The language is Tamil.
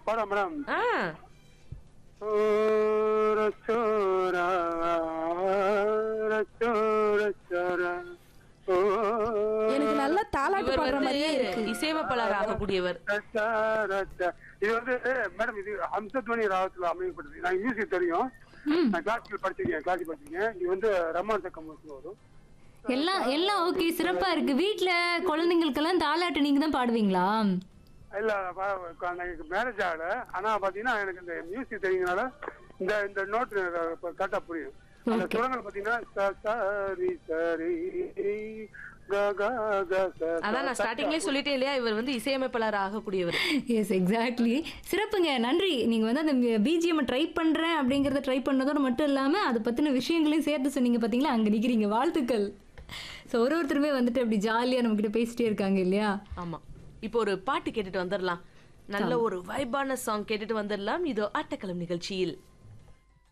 படம் மேடம் ஆ சோர சோரா சோர சோரா ஓ எனக்கு நல்லா தாலாட்டு இவர் பாடுற வந்து மாதிரியே இருக்கு இசையமைப்பாளர் ஆகக்கூடியவர் ரச்சா, ரச்சா. இது வந்து மேடம் இது அம்சத்வனி ராகத்துல அமையப்படுது நான் மியூசிக் தெரியும் நான் கிளாசிக்கல் படிச்சிருக்கேன் கிளாசிக் படிச்சிருக்கேன் இது வந்து ரமான் சக்கம் வரும் எல்லாம் எல்லாம் ஓகே சிறப்பா இருக்கு வீட்ல குழந்தைங்களுக்கெல்லாம் தாலாட்டு நீங்க தான் பாடுவீங்களா இல்ல ப- க- எனக்கு மேரேஜ் ஆகல ஆனா பாத்தீங்கன்னா எனக்கு இந்த மியூசிக் தெரியுங்கனால இந்த இந்த நோட் கரெக்டா புரியும் அந்த சுரங்கள் பாத்தீங்கன்னா ச சரி சரி க க க ச, ச, அதான் நான் ஸ்டார்டிங்லயே சொல்லிட்டேன் இல்லையா இவர் வந்து இசையமைப்பாளர் ஆகக்கூடியவர் எஸ் எக்ஸாக்ட்லி சிறப்புங்க நன்றி நீங்க வந்து அந்த பிஜிஎம் ட்ரை பண்றேன் அப்படிங்கறத ட்ரை பண்ணதோட மட்டும் இல்லாம அதை பத்தின விஷயங்களையும் சேர்த்து சொன்னீங்க பாத்தீங்களா அங்க நிக்கிறீங்க வாழ்த்துக்கள் ஸோ ஒரு ஒருத்தருமே வந்துட்டு அப்படி ஜாலியா நம்ம கிட்ட பேசிட்டே இருக்காங்க இல்லையா ஆமா இப்போ ஒரு பாட்டு கேட்டுட்டு வந்துடலாம் நல்ல ஒரு வைபான சாங் கேட்டுட்டு வந்துடலாம் இதோ ஆட்டக்களம் நிகழ்ச்சியில்